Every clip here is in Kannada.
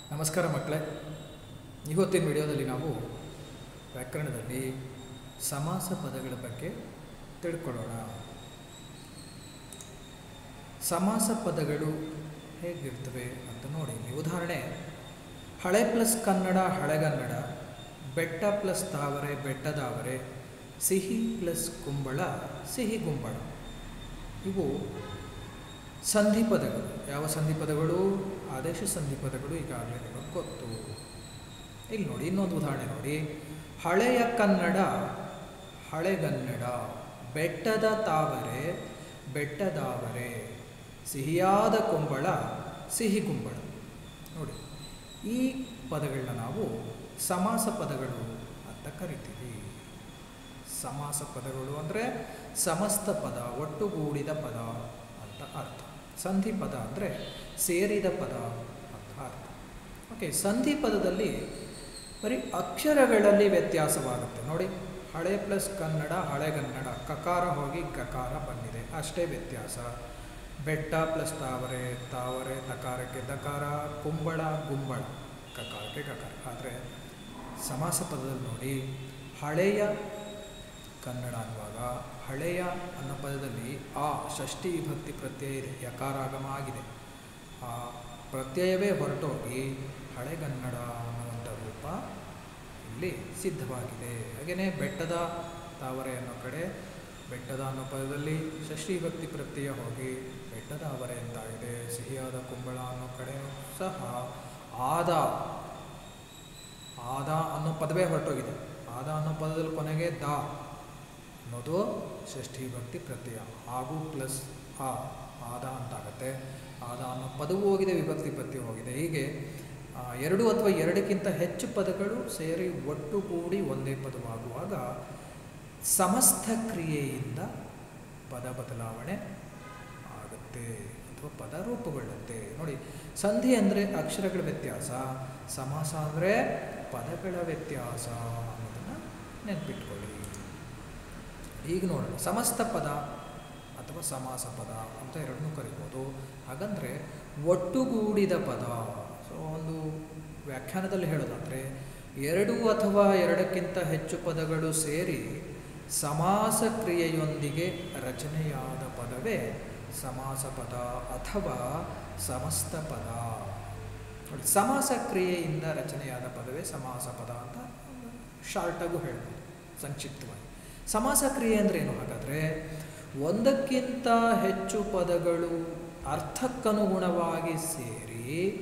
ನಮಸ್ಕಾರ ಮಕ್ಕಳೇ ಇವತ್ತಿನ ವಿಡಿಯೋದಲ್ಲಿ ನಾವು ವ್ಯಾಕರಣದಲ್ಲಿ ಸಮಾಸ ಪದಗಳ ಬಗ್ಗೆ ತಿಳ್ಕೊಳ್ಳೋಣ ಸಮಾಸ ಪದಗಳು ಹೇಗಿರ್ತವೆ ಅಂತ ನೋಡಿ ಇಲ್ಲಿ ಉದಾಹರಣೆ ಹಳೆ ಪ್ಲಸ್ ಕನ್ನಡ ಹಳೆಗನ್ನಡ ಬೆಟ್ಟ ಪ್ಲಸ್ ತಾವರೆ ಬೆಟ್ಟದಾವರೆ ಸಿಹಿ ಪ್ಲಸ್ ಕುಂಬಳ ಸಿಹಿ ಕುಂಬಳ ಇವು ಸಂಧಿ ಪದಗಳು ಯಾವ ಸಂಧಿ ಪದಗಳು ಆದೇಶ ಸಂಧಿ ಪದಗಳು ಈಗಾಗಲೇ ನಿಮಗೆ ಗೊತ್ತು ಇಲ್ಲಿ ನೋಡಿ ಇನ್ನೊಂದು ಉದಾಹರಣೆ ನೋಡಿ ಹಳೆಯ ಕನ್ನಡ ಹಳೆಗನ್ನಡ ಬೆಟ್ಟದ ತಾವರೆ ಬೆಟ್ಟದಾವರೆ ಸಿಹಿಯಾದ ಕುಂಬಳ ಸಿಹಿ ಕುಂಬಳ ನೋಡಿ ಈ ಪದಗಳನ್ನ ನಾವು ಸಮಾಸ ಪದಗಳು ಅಂತ ಕರಿತೀವಿ ಸಮಾಸ ಪದಗಳು ಅಂದರೆ ಸಮಸ್ತ ಪದ ಒಟ್ಟುಗೂಡಿದ ಪದ ಅಂತ ಅರ್ಥ ಸಂಧಿ ಪದ ಅಂದರೆ ಸೇರಿದ ಪದ ಅಂತ ಅರ್ಥ ಓಕೆ ಸಂಧಿ ಪದದಲ್ಲಿ ಬರೀ ಅಕ್ಷರಗಳಲ್ಲಿ ವ್ಯತ್ಯಾಸವಾಗುತ್ತೆ ನೋಡಿ ಹಳೆ ಪ್ಲಸ್ ಕನ್ನಡ ಹಳೆಗನ್ನಡ ಕಕಾರ ಹೋಗಿ ಗಕಾರ ಬಂದಿದೆ ಅಷ್ಟೇ ವ್ಯತ್ಯಾಸ ಬೆಟ್ಟ ಪ್ಲಸ್ ತಾವರೆ ತಾವರೆ ತಕಾರಕ್ಕೆ ದಕಾರ ಕುಂಬಳ ಗುಂಬಳ ಕಕಾರಕ್ಕೆ ಕಕಾರ ಆದರೆ ಸಮಾಸ ಪದದಲ್ಲಿ ನೋಡಿ ಹಳೆಯ ಕನ್ನಡ ಅನ್ನುವಾಗ ಹಳೆಯ ಅನ್ನೋ ಪದದಲ್ಲಿ ಆ ಷಷ್ಠಿ ವಿಭಕ್ತಿ ಪ್ರತ್ಯಯ ಇದೆ ಯಕಾರಾಗಮ ಆಗಿದೆ ಆ ಪ್ರತ್ಯಯವೇ ಹೊರಟೋಗಿ ಹಳೆಗನ್ನಡ ಅನ್ನುವಂಥ ರೂಪ ಇಲ್ಲಿ ಸಿದ್ಧವಾಗಿದೆ ಹಾಗೆಯೇ ಬೆಟ್ಟದ ತಾವರೆ ಅನ್ನೋ ಕಡೆ ಬೆಟ್ಟದ ಅನ್ನೋ ಪದದಲ್ಲಿ ಷಷ್ಠಿ ವಿಭಕ್ತಿ ಪ್ರತ್ಯಯ ಹೋಗಿ ಬೆಟ್ಟದ ಅವರೆ ಅಂತಾಗಿದೆ ಸಿಹಿಯಾದ ಕುಂಬಳ ಅನ್ನೋ ಕಡೆ ಸಹ ಆದ ಆದ ಅನ್ನೋ ಪದವೇ ಹೊರಟೋಗಿದೆ ಆದ ಅನ್ನೋ ಪದದಲ್ಲಿ ಕೊನೆಗೆ ದ ಅನ್ನೋದು ಷಷ್ಠಿ ವಿಭಕ್ತಿ ಪ್ರತ್ಯಯ ಹಾಗೂ ಪ್ಲಸ್ ಆ ಆದ ಅಂತಾಗತ್ತೆ ಆದ ಅನ್ನೋ ಪದವು ಹೋಗಿದೆ ವಿಭಕ್ತಿ ಪ್ರತ್ಯಯ ಹೋಗಿದೆ ಹೀಗೆ ಆ, ಎರಡು ಅಥವಾ ಎರಡಕ್ಕಿಂತ ಹೆಚ್ಚು ಪದಗಳು ಸೇರಿ ಒಟ್ಟುಗೂಡಿ ಒಂದೇ ಪದವಾಗುವಾಗ ಸಮಸ್ತ ಕ್ರಿಯೆಯಿಂದ ಪದ ಬದಲಾವಣೆ ಆಗುತ್ತೆ ಅಥವಾ ಪದ ರೂಪುಗೊಳ್ಳುತ್ತೆ ನೋಡಿ ಸಂಧಿ ಅಂದರೆ ಅಕ್ಷರಗಳ ವ್ಯತ್ಯಾಸ ಸಮಾಸ ಅಂದರೆ ಪದಗಳ ವ್ಯತ್ಯಾಸ ಅನ್ನೋದನ್ನು ನೆನ್ಪಿಟ್ಕೊಳ್ಳಿ ಈಗ ನೋಡೋಣ ಸಮಸ್ತ ಪದ ಅಥವಾ ಸಮಾಸ ಪದ ಅಂತ ಎರಡನ್ನೂ ಕರಿಬೋದು ಹಾಗಂದರೆ ಒಟ್ಟುಗೂಡಿದ ಪದ ಸೊ ಒಂದು ವ್ಯಾಖ್ಯಾನದಲ್ಲಿ ಹೇಳೋದಾದರೆ ಎರಡು ಅಥವಾ ಎರಡಕ್ಕಿಂತ ಹೆಚ್ಚು ಪದಗಳು ಸೇರಿ ಸಮಾಸ ಕ್ರಿಯೆಯೊಂದಿಗೆ ರಚನೆಯಾದ ಪದವೇ ಸಮಾಸ ಪದ ಅಥವಾ ಸಮಸ್ತ ಪದ ನೋಡಿ ಸಮಾಸ ಕ್ರಿಯೆಯಿಂದ ರಚನೆಯಾದ ಪದವೇ ಸಮಾಸ ಪದ ಅಂತ ಶಾರ್ಟಾಗೂ ಹೇಳ್ಬೋದು ಸಂಕ್ಷಿಪ್ತವಾಗಿ ಸಮಾಸ ಕ್ರಿಯೆ ಅಂದರೆ ಏನು ಹಾಗಾದರೆ ಒಂದಕ್ಕಿಂತ ಹೆಚ್ಚು ಪದಗಳು ಅರ್ಥಕ್ಕನುಗುಣವಾಗಿ ಸೇರಿ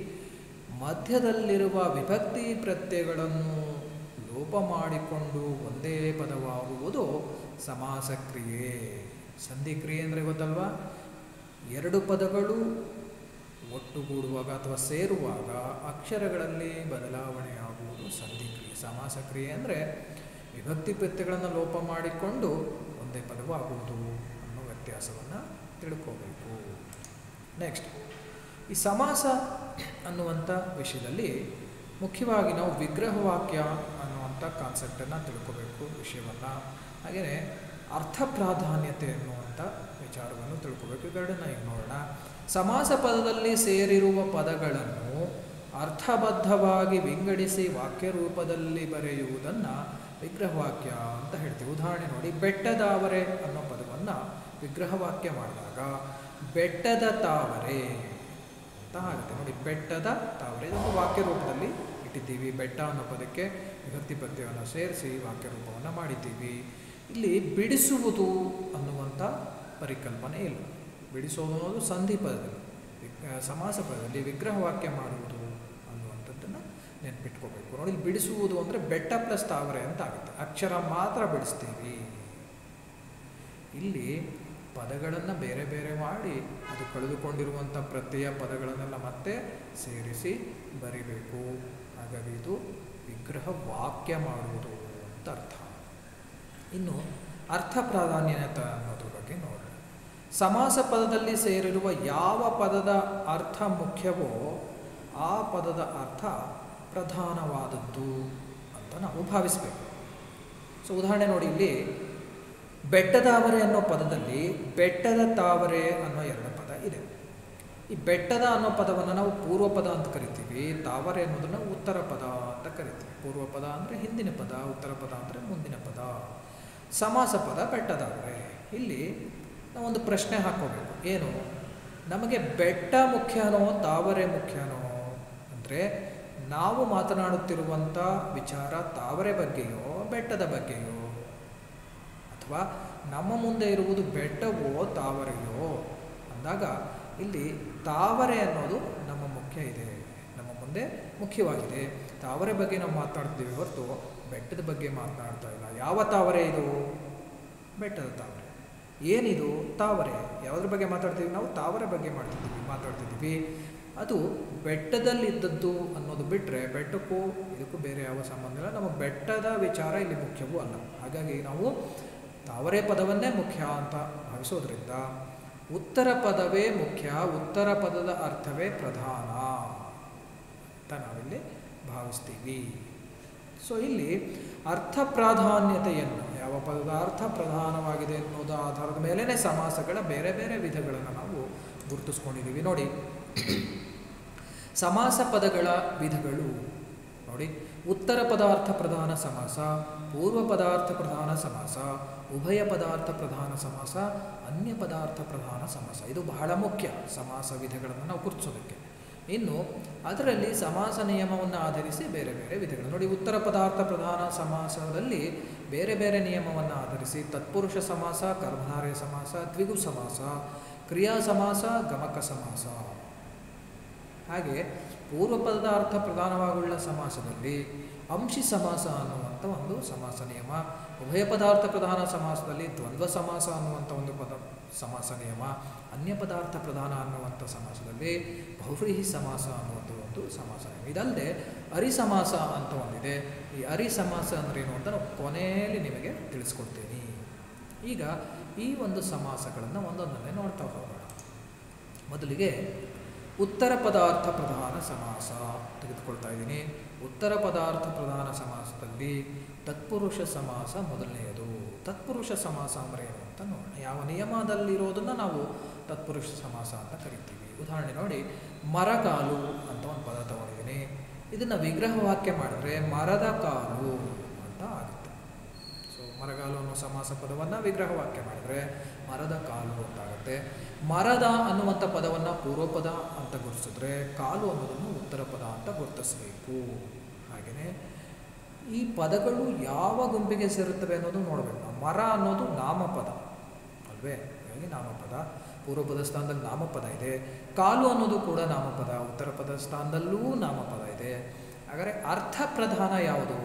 ಮಧ್ಯದಲ್ಲಿರುವ ವಿಭಕ್ತಿ ಪ್ರತ್ಯಯಗಳನ್ನು ಲೋಪ ಮಾಡಿಕೊಂಡು ಒಂದೇ ಪದವಾಗುವುದು ಸಮಾಸ ಕ್ರಿಯೆ ಸಂಧಿ ಕ್ರಿಯೆ ಅಂದರೆ ಗೊತ್ತಲ್ವಾ ಎರಡು ಪದಗಳು ಒಟ್ಟುಗೂಡುವಾಗ ಅಥವಾ ಸೇರುವಾಗ ಅಕ್ಷರಗಳಲ್ಲಿ ಬದಲಾವಣೆಯಾಗುವುದು ಸಂಧಿ ಕ್ರಿಯೆ ಸಮಾಸ ಕ್ರಿಯೆ ಅಂದರೆ ವಿಭಕ್ತಿ ಪ್ರತ್ಯಯಗಳನ್ನು ಲೋಪ ಮಾಡಿಕೊಂಡು ಒಂದೇ ಪದವಾಗುವುದು ಅನ್ನೋ ವ್ಯತ್ಯಾಸವನ್ನು ತಿಳ್ಕೋಬೇಕು ನೆಕ್ಸ್ಟ್ ಈ ಸಮಾಸ ಅನ್ನುವಂಥ ವಿಷಯದಲ್ಲಿ ಮುಖ್ಯವಾಗಿ ನಾವು ವಿಗ್ರಹವಾಕ್ಯ ಅನ್ನುವಂಥ ಕಾನ್ಸೆಪ್ಟನ್ನು ತಿಳ್ಕೋಬೇಕು ವಿಷಯವನ್ನು ಹಾಗೆಯೇ ಅರ್ಥ ಪ್ರಾಧಾನ್ಯತೆ ಅನ್ನುವಂಥ ವಿಚಾರವನ್ನು ತಿಳ್ಕೋಬೇಕು ಇವೆರಡನ್ನ ಈಗ ನೋಡೋಣ ಸಮಾಸ ಪದದಲ್ಲಿ ಸೇರಿರುವ ಪದಗಳನ್ನು ಅರ್ಥಬದ್ಧವಾಗಿ ವಿಂಗಡಿಸಿ ವಾಕ್ಯ ರೂಪದಲ್ಲಿ ಬರೆಯುವುದನ್ನು ವಿಗ್ರಹವಾಕ್ಯ ಅಂತ ಹೇಳ್ತೀವಿ ಉದಾಹರಣೆ ನೋಡಿ ಬೆಟ್ಟದಾವರೆ ಅನ್ನೋ ಪದವನ್ನು ವಿಗ್ರಹವಾಕ್ಯ ಮಾಡಿದಾಗ ಬೆಟ್ಟದ ತಾವರೆ ಅಂತ ಆಗುತ್ತೆ ನೋಡಿ ಬೆಟ್ಟದ ತಾವರೆ ಇದೊಂದು ವಾಕ್ಯ ರೂಪದಲ್ಲಿ ಇಟ್ಟಿದ್ದೀವಿ ಬೆಟ್ಟ ಅನ್ನೋ ಪದಕ್ಕೆ ವಿಭಕ್ತಿ ಪ್ರತ್ಯಯವನ್ನು ಸೇರಿಸಿ ವಾಕ್ಯ ರೂಪವನ್ನು ಮಾಡಿದ್ದೀವಿ ಇಲ್ಲಿ ಬಿಡಿಸುವುದು ಅನ್ನುವಂಥ ಪರಿಕಲ್ಪನೆ ಇಲ್ಲ ಬಿಡಿಸೋದು ಅನ್ನೋದು ಸಂಧಿ ಪದದಲ್ಲಿ ವಿಗ್- ಸಮಾಸ ಪದದಲ್ಲಿ ವಿಗ್ರಹವಾಕ್ಯ ಮಾಡುವುದು ಅನ್ನುವಂಥದ್ದನ್ನು ನೆನ್ಪಿಟ್ಕೋಬೇಕು ನೋಡಿ ಇಲ್ಲಿ ಬಿಡಿಸುವುದು ಅಂದರೆ ಬೆಟ್ಟ ಪ್ಲಸ್ ತಾವರೆ ಅಂತ ಆಗುತ್ತೆ ಅಕ್ಷರ ಮಾತ್ರ ಬಿಡಿಸ್ತೀವಿ ಇಲ್ಲಿ ಪದಗಳನ್ನು ಬೇರೆ ಬೇರೆ ಮಾಡಿ ಅದು ಕಳೆದುಕೊಂಡಿರುವಂಥ ಪ್ರತ್ಯಯ ಪದಗಳನ್ನೆಲ್ಲ ಮತ್ತೆ ಸೇರಿಸಿ ಬರಿಬೇಕು ಹಾಗಾಗಿ ಇದು ವಿಗ್ರಹ ವಾಕ್ಯ ಮಾಡುವುದು ಅಂತ ಅರ್ಥ ಇನ್ನು ಅರ್ಥ ಪ್ರಾಧಾನ್ಯತೆ ಅನ್ನೋದ್ರ ಬಗ್ಗೆ ನೋಡೋಣ ಸಮಾಸ ಪದದಲ್ಲಿ ಸೇರಿರುವ ಯಾವ ಪದದ ಅರ್ಥ ಮುಖ್ಯವೋ ಆ ಪದದ ಅರ್ಥ ಪ್ರಧಾನವಾದದ್ದು ಅಂತ ನಾವು ಭಾವಿಸಬೇಕು ಸೊ ಉದಾಹರಣೆ ನೋಡಿ ಇಲ್ಲಿ ಬೆಟ್ಟದಾವರೆ ಅನ್ನೋ ಪದದಲ್ಲಿ ಬೆಟ್ಟದ ತಾವರೆ ಅನ್ನೋ ಎರಡು ಪದ ಇದೆ ಈ ಬೆಟ್ಟದ ಅನ್ನೋ ಪದವನ್ನು ನಾವು ಪೂರ್ವ ಪದ ಅಂತ ಕರಿತೀವಿ ತಾವರೆ ಅನ್ನೋದನ್ನು ಉತ್ತರ ಪದ ಅಂತ ಕರಿತೀವಿ ಪೂರ್ವ ಪದ ಅಂದರೆ ಹಿಂದಿನ ಪದ ಉತ್ತರ ಪದ ಅಂದರೆ ಮುಂದಿನ ಪದ ಸಮಾಸ ಪದ ಬೆಟ್ಟದಾವರೆ ಇಲ್ಲಿ ನಾವೊಂದು ಪ್ರಶ್ನೆ ಹಾಕೋಬೇಕು ಏನು ನಮಗೆ ಬೆಟ್ಟ ಮುಖ್ಯನೋ ತಾವರೆ ಮುಖ್ಯನೋ ಅಂದರೆ ನಾವು ಮಾತನಾಡುತ್ತಿರುವಂಥ ವಿಚಾರ ತಾವರೆ ಬಗ್ಗೆಯೋ ಬೆಟ್ಟದ ಬಗ್ಗೆಯೋ ಅಥವಾ ನಮ್ಮ ಮುಂದೆ ಇರುವುದು ಬೆಟ್ಟವೋ ತಾವರೆಯೋ ಅಂದಾಗ ಇಲ್ಲಿ ತಾವರೆ ಅನ್ನೋದು ನಮ್ಮ ಮುಖ್ಯ ಇದೆ ನಮ್ಮ ಮುಂದೆ ಮುಖ್ಯವಾಗಿದೆ ತಾವರೆ ಬಗ್ಗೆ ನಾವು ಮಾತನಾಡ್ತೀವಿ ಹೊರತು ಬೆಟ್ಟದ ಬಗ್ಗೆ ಮಾತನಾಡ್ತಾ ಇಲ್ಲ ಯಾವ ತಾವರೆ ಇದು ಬೆಟ್ಟದ ತಾವರೆ ಏನಿದು ತಾವರೆ ಯಾವುದ್ರ ಬಗ್ಗೆ ಮಾತಾಡ್ತೀವಿ ನಾವು ತಾವರೆ ಬಗ್ಗೆ ಮಾಡ್ತಿದ್ದೀವಿ ಮಾತಾಡ್ತಿದ್ದೀವಿ ಅದು ಬೆಟ್ಟದಲ್ಲಿದ್ದದ್ದು ಅನ್ನೋದು ಬಿಟ್ಟರೆ ಬೆಟ್ಟಕ್ಕೂ ಇದಕ್ಕೂ ಬೇರೆ ಯಾವ ಸಂಬಂಧ ಇಲ್ಲ ನಮ್ಮ ಬೆಟ್ಟದ ವಿಚಾರ ಇಲ್ಲಿ ಮುಖ್ಯವೂ ಅಲ್ಲ ಹಾಗಾಗಿ ನಾವು ತಾವರೆ ಪದವನ್ನೇ ಮುಖ್ಯ ಅಂತ ಭಾವಿಸೋದ್ರಿಂದ ಉತ್ತರ ಪದವೇ ಮುಖ್ಯ ಉತ್ತರ ಪದದ ಅರ್ಥವೇ ಪ್ರಧಾನ ಅಂತ ನಾವಿಲ್ಲಿ ಭಾವಿಸ್ತೀವಿ ಸೊ ಇಲ್ಲಿ ಅರ್ಥ ಪ್ರಾಧಾನ್ಯತೆಯನ್ನು ಯಾವ ಪದದ ಅರ್ಥ ಪ್ರಧಾನವಾಗಿದೆ ಅನ್ನೋದ ಆಧಾರದ ಮೇಲೇ ಸಮಾಸಗಳ ಬೇರೆ ಬೇರೆ ವಿಧಗಳನ್ನು ನಾವು ಗುರುತಿಸ್ಕೊಂಡಿದ್ದೀವಿ ನೋಡಿ ಸಮಾಸ ಪದಗಳ ವಿಧಗಳು ನೋಡಿ ಉತ್ತರ ಪದಾರ್ಥ ಪ್ರಧಾನ ಸಮಾಸ ಪೂರ್ವ ಪದಾರ್ಥ ಪ್ರಧಾನ ಸಮಾಸ ಉಭಯ ಪದಾರ್ಥ ಪ್ರಧಾನ ಸಮಾಸ ಅನ್ಯ ಪದಾರ್ಥ ಪ್ರಧಾನ ಸಮಾಸ ಇದು ಬಹಳ ಮುಖ್ಯ ಸಮಾಸ ವಿಧಗಳನ್ನು ನಾವು ಗುರುತಿಸೋದಕ್ಕೆ ಇನ್ನು ಅದರಲ್ಲಿ ಸಮಾಸ ನಿಯಮವನ್ನು ಆಧರಿಸಿ ಬೇರೆ ಬೇರೆ ವಿಧಗಳು ನೋಡಿ ಉತ್ತರ ಪದಾರ್ಥ ಪ್ರಧಾನ ಸಮಾಸದಲ್ಲಿ ಬೇರೆ ಬೇರೆ ನಿಯಮವನ್ನು ಆಧರಿಸಿ ತತ್ಪುರುಷ ಸಮಾಸ ಕರ್ಮಧಾರಯ ಸಮಾಸ ದ್ವಿಗು ಸಮಾಸ ಕ್ರಿಯಾ ಸಮಾಸ ಗಮಕ ಸಮಾಸ ಹಾಗೆ ಪೂರ್ವ ಪದಾರ್ಥ ಪ್ರಧಾನವಾಗುಳ್ಳ ಸಮಾಸದಲ್ಲಿ ಅಂಶಿ ಸಮಾಸ ಅನ್ನುವಂಥ ಒಂದು ಸಮಾಸ ನಿಯಮ ಉಭಯ ಪದಾರ್ಥ ಪ್ರಧಾನ ಸಮಾಸದಲ್ಲಿ ದ್ವಂದ್ವ ಸಮಾಸ ಅನ್ನುವಂಥ ಒಂದು ಪದ ಸಮಾಸ ನಿಯಮ ಅನ್ಯ ಪದಾರ್ಥ ಪ್ರಧಾನ ಅನ್ನುವಂಥ ಸಮಾಸದಲ್ಲಿ ಬಹುವ್ರೀಹಿ ಸಮಾಸ ಅನ್ನುವಂಥ ಒಂದು ಸಮಾಸ ನಿಯಮ ಇದಲ್ಲದೆ ಅರಿ ಸಮಾಸ ಅಂತ ಒಂದಿದೆ ಈ ಅರಿ ಸಮಾಸ ಅಂದ್ರೇನು ಅಂತ ನಾವು ಕೊನೆಯಲ್ಲಿ ನಿಮಗೆ ತಿಳಿಸ್ಕೊಡ್ತೀನಿ ಈಗ ಈ ಒಂದು ಸಮಾಸಗಳನ್ನು ಒಂದೊಂದನ್ನೇ ನೋಡ್ತಾ ಹೋಗೋಣ ಮೊದಲಿಗೆ ಉತ್ತರ ಪದಾರ್ಥ ಪ್ರಧಾನ ಸಮಾಸ ತೆಗೆದುಕೊಳ್ತಾ ಇದ್ದೀನಿ ಉತ್ತರ ಪದಾರ್ಥ ಪ್ರಧಾನ ಸಮಾಸದಲ್ಲಿ ತತ್ಪುರುಷ ಸಮಾಸ ಮೊದಲನೆಯದು ತತ್ಪುರುಷ ಸಮಾಸ ಅಂದರೆ ಏನು ಅಂತ ನೋಡೋಣ ಯಾವ ನಿಯಮದಲ್ಲಿರೋದನ್ನು ನಾವು ತತ್ಪುರುಷ ಸಮಾಸ ಅಂತ ಕರಿತೀವಿ ಉದಾಹರಣೆ ನೋಡಿ ಮರಕಾಲು ಅಂತ ಒಂದು ಪದ ತಗೊಂಡಿದ್ದೀನಿ ಇದನ್ನು ವಿಗ್ರಹ ವಾಕ್ಯ ಮಾಡಿದ್ರೆ ಮರದ ಕಾಲು ಅಂತ ಆಗುತ್ತೆ ಸೊ ಮರಗಾಲು ಅನ್ನೋ ಸಮಾಸ ಪದವನ್ನು ವಿಗ್ರಹ ವಾಕ್ಯ ಮಾಡಿದ್ರೆ ಮರದ ಕಾಲು ಅಂತಾಗುತ್ತೆ ಮರದ ಅನ್ನುವಂಥ ಪದವನ್ನು ಪೂರ್ವ ಪದ ಅಂತ ಗುರುತಿಸಿದ್ರೆ ಕಾಲು ಅನ್ನೋದನ್ನು ಉತ್ತರ ಪದ ಅಂತ ಗುರುತಿಸಬೇಕು ಹಾಗೆಯೇ ಈ ಪದಗಳು ಯಾವ ಗುಂಪಿಗೆ ಸೇರುತ್ತವೆ ಅನ್ನೋದು ನೋಡಬೇಕು ಮರ ಅನ್ನೋದು ನಾಮಪದ ಅಲ್ವೇ ಹಾಗಾಗಿ ನಾಮಪದ ಪೂರ್ವ ಪದ ಸ್ಥಾನದಲ್ಲಿ ನಾಮಪದ ಇದೆ ಕಾಲು ಅನ್ನೋದು ಕೂಡ ನಾಮಪದ ಉತ್ತರ ಪದ ಸ್ಥಾನದಲ್ಲೂ ನಾಮಪದ ಇದೆ ಹಾಗಾದರೆ ಅರ್ಥ ಪ್ರಧಾನ ಯಾವುದು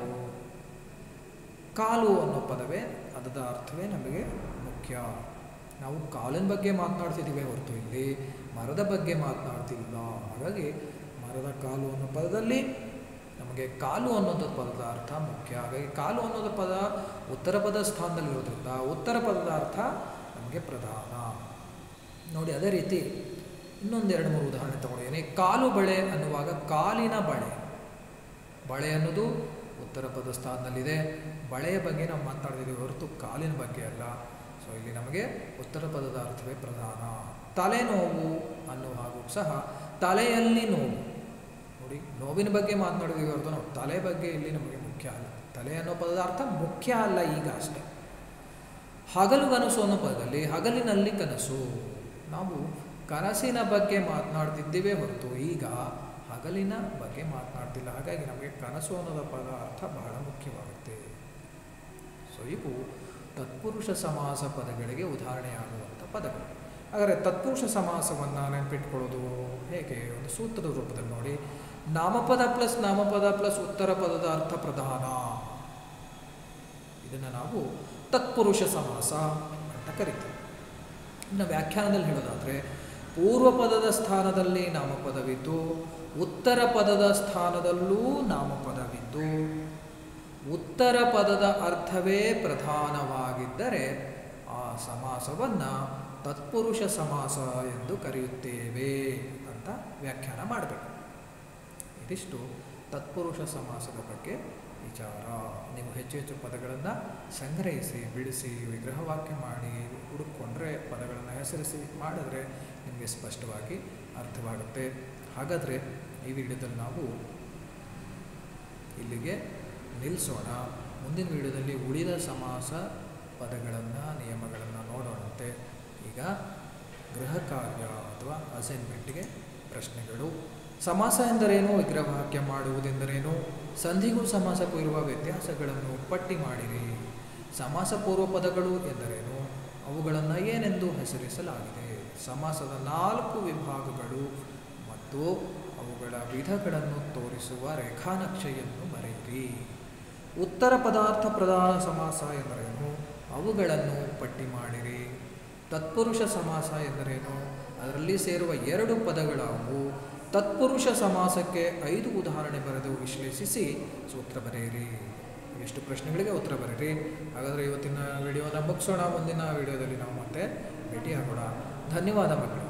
ಕಾಲು ಅನ್ನೋ ಪದವೇ ಅದರ ಅರ್ಥವೇ ನಮಗೆ ಮುಖ್ಯ ನಾವು ಕಾಲಿನ ಬಗ್ಗೆ ಮಾತನಾಡ್ತಿದ್ದೀವಿ ಹೊರತು ಇಲ್ಲಿ ಮರದ ಬಗ್ಗೆ ಮಾತನಾಡ್ತಿಲ್ಲ ಹಾಗಾಗಿ ಮರದ ಕಾಲು ಅನ್ನೋ ಪದದಲ್ಲಿ ನಮಗೆ ಕಾಲು ಅನ್ನೋದು ಪದದ ಅರ್ಥ ಮುಖ್ಯ ಹಾಗಾಗಿ ಕಾಲು ಅನ್ನೋದು ಪದ ಉತ್ತರ ಪದ ಸ್ಥಾನದಲ್ಲಿರೋದ್ರಿಂದ ಉತ್ತರ ಪದದ ಅರ್ಥ ನಮಗೆ ಪ್ರಧಾನ ನೋಡಿ ಅದೇ ರೀತಿ ಇನ್ನೊಂದು ಎರಡು ಮೂರು ಉದಾಹರಣೆ ತಗೊಂಡಿದ್ದೀನಿ ಕಾಲು ಬಳೆ ಅನ್ನುವಾಗ ಕಾಲಿನ ಬಳೆ ಬಳೆ ಅನ್ನೋದು ಉತ್ತರ ಪದ ಸ್ಥಾನದಲ್ಲಿದೆ ಬಳೆಯ ಬಗ್ಗೆ ನಾವು ಮಾತಾಡ್ತಿದ್ದೀವಿ ಹೊರತು ಕಾಲಿನ ಬಗ್ಗೆ ಅಲ್ಲ ಸೊ ಇಲ್ಲಿ ನಮಗೆ ಉತ್ತರ ಪದದ ಅರ್ಥವೇ ಪ್ರಧಾನ ತಲೆನೋವು ಅನ್ನೋ ಹಾಗೂ ಸಹ ತಲೆಯಲ್ಲಿ ನೋವು ನೋಡಿ ನೋವಿನ ಬಗ್ಗೆ ಮಾತನಾಡಿದೀವಿ ಹೊರತು ನಾವು ತಲೆ ಬಗ್ಗೆ ಇಲ್ಲಿ ನಮಗೆ ಮುಖ್ಯ ಅಲ್ಲ ತಲೆ ಅನ್ನೋ ಪದದ ಅರ್ಥ ಮುಖ್ಯ ಅಲ್ಲ ಈಗ ಅಷ್ಟೇ ಹಗಲು ಕನಸು ಅನ್ನೋ ಪದದಲ್ಲಿ ಹಗಲಿನಲ್ಲಿ ಕನಸು ನಾವು ಕನಸಿನ ಬಗ್ಗೆ ಮಾತನಾಡ್ತಿದ್ದೀವೇ ಹೊರತು ಈಗ ಹಗಲಿನ ಬಗ್ಗೆ ಮಾತನಾಡ್ತಿಲ್ಲ ಹಾಗಾಗಿ ನಮಗೆ ಕನಸು ಅನ್ನೋದ ಪದ ಅರ್ಥ ಬಹಳ ಮುಖ್ಯವಾಗುತ್ತೆ ಸೊ ಇವು ತತ್ಪುರುಷ ಸಮಾಸ ಪದಗಳಿಗೆ ಉದಾಹರಣೆಯಾಗುವಂಥ ಪದಗಳು ಹಾಗಾದರೆ ತತ್ಪುರುಷ ಸಮಾಸವನ್ನು ನೆನಪಿಟ್ಕೊಳ್ಳೋದು ಹೇಗೆ ಒಂದು ಸೂತ್ರದ ರೂಪದಲ್ಲಿ ನೋಡಿ ನಾಮಪದ ಪ್ಲಸ್ ನಾಮಪದ ಪ್ಲಸ್ ಉತ್ತರ ಪದದ ಅರ್ಥ ಪ್ರಧಾನ ಇದನ್ನು ನಾವು ತತ್ಪುರುಷ ಸಮಾಸ ಅಂತ ಕರಿತೀವಿ ಇನ್ನು ವ್ಯಾಖ್ಯಾನದಲ್ಲಿ ಹೇಳೋದಾದರೆ ಪೂರ್ವ ಪದದ ಸ್ಥಾನದಲ್ಲಿ ನಾಮಪದವಿದ್ದು ಉತ್ತರ ಪದದ ಸ್ಥಾನದಲ್ಲೂ ನಾಮಪದವಿದ್ದು ಉತ್ತರ ಪದದ ಅರ್ಥವೇ ಪ್ರಧಾನವಾಗಿದ್ದರೆ ಆ ಸಮಾಸವನ್ನು ತತ್ಪುರುಷ ಸಮಾಸ ಎಂದು ಕರೆಯುತ್ತೇವೆ ಅಂತ ವ್ಯಾಖ್ಯಾನ ಮಾಡಬೇಕು ಇದಿಷ್ಟು ತತ್ಪುರುಷ ಸಮಾಸದ ಬಗ್ಗೆ ವಿಚಾರ ನೀವು ಹೆಚ್ಚು ಹೆಚ್ಚು ಪದಗಳನ್ನು ಸಂಗ್ರಹಿಸಿ ಬಿಡಿಸಿ ವಿಗ್ರಹವಾಕ್ಯ ಮಾಡಿ ಹುಡುಕೊಂಡ್ರೆ ಪದಗಳನ್ನು ಹೆಸರಿಸಿ ಮಾಡಿದ್ರೆ ನಿಮಗೆ ಸ್ಪಷ್ಟವಾಗಿ ಅರ್ಥವಾಗುತ್ತೆ ಹಾಗಾದರೆ ಈ ವಿಡಿಯೋದಲ್ಲಿ ನಾವು ಇಲ್ಲಿಗೆ ನಿಲ್ಲಿಸೋಣ ಮುಂದಿನ ವಿಡಿಯೋದಲ್ಲಿ ಉಳಿದ ಸಮಾಸ ಪದಗಳನ್ನು ನಿಯಮಗಳನ್ನು ನೋಡೋಣಂತೆ ಈಗ ಗೃಹ ಕಾರ್ಯ ಅಥವಾ ಅಸೈನ್ಮೆಂಟ್ಗೆ ಪ್ರಶ್ನೆಗಳು ಸಮಾಸ ಎಂದರೇನು ವಿಗ್ರಹವಾಕ್ಯ ಮಾಡುವುದೆಂದರೇನು ಸಂಧಿಗೂ ಸಮಾಸಕ್ಕೂ ಇರುವ ವ್ಯತ್ಯಾಸಗಳನ್ನು ಪಟ್ಟಿ ಮಾಡಿರಿ ಸಮಾಸ ಪೂರ್ವ ಪದಗಳು ಎಂದರೇನು ಅವುಗಳನ್ನು ಏನೆಂದು ಹೆಸರಿಸಲಾಗಿದೆ ಸಮಾಸದ ನಾಲ್ಕು ವಿಭಾಗಗಳು ಮತ್ತು ಅವುಗಳ ವಿಧಗಳನ್ನು ತೋರಿಸುವ ರೇಖಾನಕ್ಷೆಯನ್ನು ಬರೆಯಿರಿ ಉತ್ತರ ಪದಾರ್ಥ ಪ್ರಧಾನ ಸಮಾಸ ಎಂದರೇನು ಅವುಗಳನ್ನು ಪಟ್ಟಿ ಮಾಡಿರಿ ತತ್ಪುರುಷ ಸಮಾಸ ಎಂದರೇನು ಅದರಲ್ಲಿ ಸೇರುವ ಎರಡು ಪದಗಳಾವು ತತ್ಪುರುಷ ಸಮಾಸಕ್ಕೆ ಐದು ಉದಾಹರಣೆ ಬರೆದು ವಿಶ್ಲೇಷಿಸಿ ಸೂತ್ರ ಬರೆಯಿರಿ ಇಷ್ಟು ಪ್ರಶ್ನೆಗಳಿಗೆ ಉತ್ತರ ಬರೀರಿ ಹಾಗಾದರೆ ಇವತ್ತಿನ ವಿಡಿಯೋನ ಮುಗಿಸೋಣ ಮುಂದಿನ ವಿಡಿಯೋದಲ್ಲಿ ನಾವು ಮತ್ತೆ ಭೇಟಿಯಾಗೋಣ ಧನ್ಯವಾದ ಮಕ್ಕಳು